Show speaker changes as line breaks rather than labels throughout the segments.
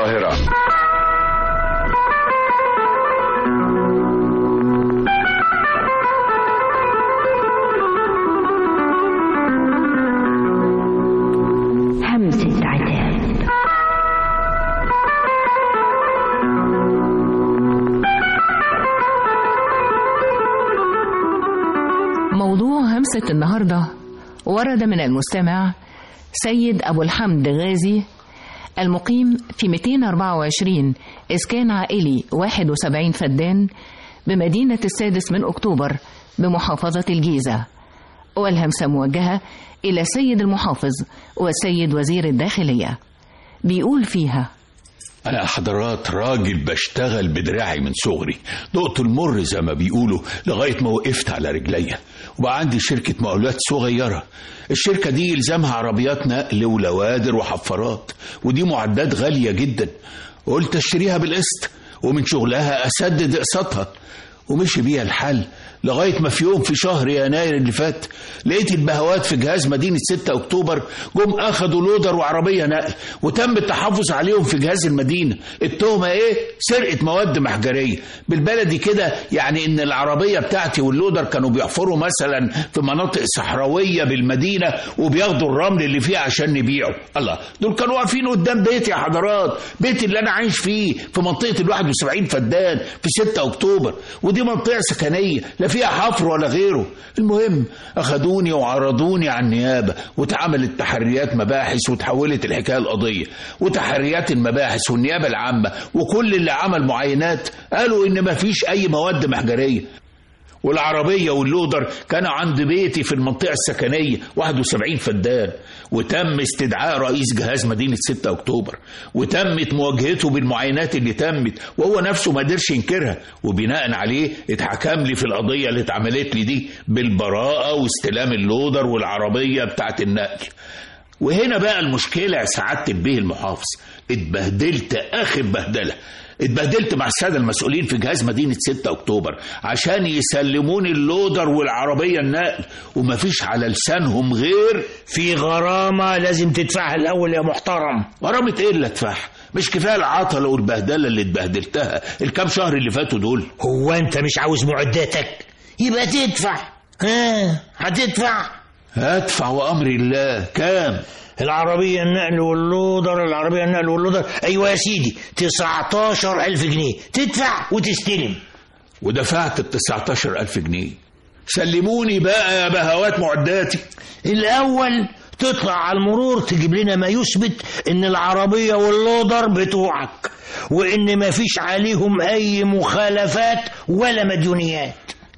القاهرة
همسة عتاب
موضوع همسة النهاردة ورد من المستمع سيد أبو الحمد غازي المقيم في 224 إسكان عائلي 71 فدان بمدينة السادس من أكتوبر بمحافظة الجيزة والهمسة موجهة إلى سيد المحافظ والسيد وزير الداخلية بيقول فيها
أنا يا حضرات راجل بشتغل بدراعي من صغري دقت المر زي ما بيقولوا لغاية ما وقفت على رجليا وبقى عندي شركة مقاولات صغيرة الشركة دي يلزمها عربيات نقل ولوادر وحفارات ودي معدات غالية جدا قلت اشتريها بالقسط ومن شغلها أسدد اقساطها ومشي بيها الحل لغاية ما في يوم في شهر يناير اللي فات لقيت البهوات في جهاز مدينة 6 أكتوبر جم أخدوا لودر وعربية نقل وتم التحفظ عليهم في جهاز المدينة التهمة إيه؟ سرقة مواد محجرية بالبلدي كده يعني إن العربية بتاعتي واللودر كانوا بيحفروا مثلا في مناطق صحراوية بالمدينة وبياخدوا الرمل اللي فيها عشان نبيعه الله دول كانوا واقفين قدام بيتي يا حضرات بيتي اللي أنا عايش فيه في منطقة ال 71 فدان في 6 أكتوبر ودي منطقة سكنية لا فيها حفر ولا غيره المهم أخدوني وعرضوني على النيابة واتعملت تحريات مباحث وتحولت الحكاية القضية وتحريات المباحث والنيابة العامة وكل اللي عمل معاينات قالوا إن مفيش أي مواد محجرية والعربية واللودر كانوا عند بيتي في المنطقة السكنية 71 فدان وتم استدعاء رئيس جهاز مدينة 6 أكتوبر وتمت مواجهته بالمعاينات اللي تمت وهو نفسه ما قدرش ينكرها وبناء عليه اتحكم لي في القضية اللي اتعملت لي دي بالبراءة واستلام اللودر والعربية بتاعت النقل وهنا بقى المشكلة يا سعادة البيه المحافظ اتبهدلت آخر بهدلة اتبهدلت مع السادة المسؤولين في جهاز مدينة 6 أكتوبر عشان يسلموني اللودر والعربية النقل ومفيش على لسانهم غير
في غرامة لازم تدفعها الأول يا محترم
غرامة إيه اللي أدفعها؟ مش كفاية العطلة والبهدلة اللي اتبهدلتها الكام شهر اللي فاتوا دول
هو أنت مش عاوز معداتك يبقى تدفع ها هتدفع
هدفع وأمر الله كام؟
العربية النقل واللودر العربية النقل واللودر أيوة يا سيدي 19 ألف جنيه تدفع وتستلم
ودفعت ال 19 ألف جنيه سلموني بقى يا بهوات معداتي
الأول تطلع على المرور تجيب لنا ما يثبت إن العربية واللودر بتوعك وإن مفيش عليهم أي مخالفات ولا مديونيات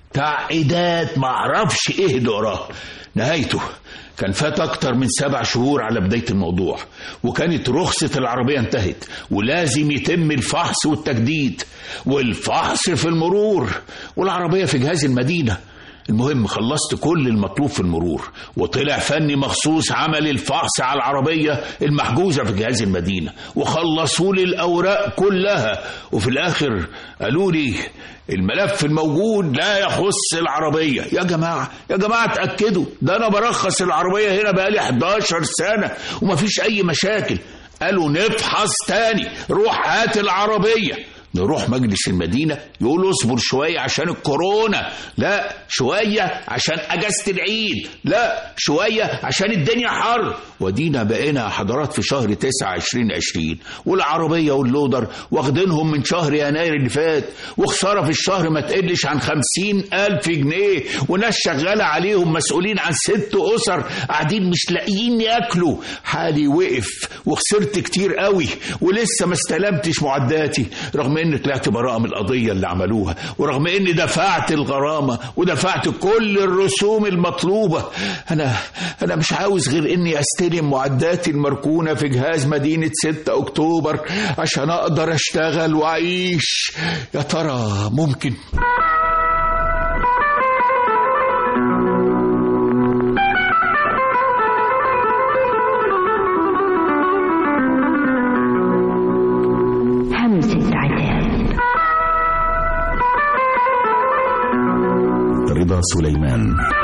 تعقيدات معرفش ايه اللي وراه نهايته كان فات أكتر من سبع شهور على بداية الموضوع وكانت رخصة العربية انتهت ولازم يتم الفحص والتجديد والفحص في المرور والعربية في جهاز المدينة المهم خلصت كل المطلوب في المرور وطلع فني مخصوص عمل الفحص على العربية المحجوزة في جهاز المدينة وخلصوا لي الأوراق كلها وفي الآخر قالوا لي الملف الموجود لا يخص العربية يا جماعة يا جماعة اتأكدوا ده أنا برخص العربية هنا بقالي 11 سنة ومفيش أي مشاكل قالوا نفحص تاني روح هات العربية نروح مجلس المدينة يقولوا اصبر شوية عشان الكورونا لا شوية عشان أجازة العيد لا شوية عشان الدنيا حر ودينا بقينا يا حضرات في شهر 9 2020 والعربية واللودر واخدينهم من شهر يناير اللي فات وخسارة في الشهر ما تقلش عن خمسين ألف جنيه وناس شغالة عليهم مسؤولين عن ست أسر قاعدين مش لاقيين ياكلوا حالي وقف وخسرت كتير قوي ولسه ما استلمتش معداتي رغم ان طلعت براءة من القضية اللي عملوها ورغم اني دفعت الغرامة ودفعت كل الرسوم المطلوبة انا انا مش عاوز غير اني استلم معداتي المركونة في جهاز مدينة 6 اكتوبر عشان اقدر اشتغل واعيش يا ترى ممكن
همسة عتاب
رضا سليمان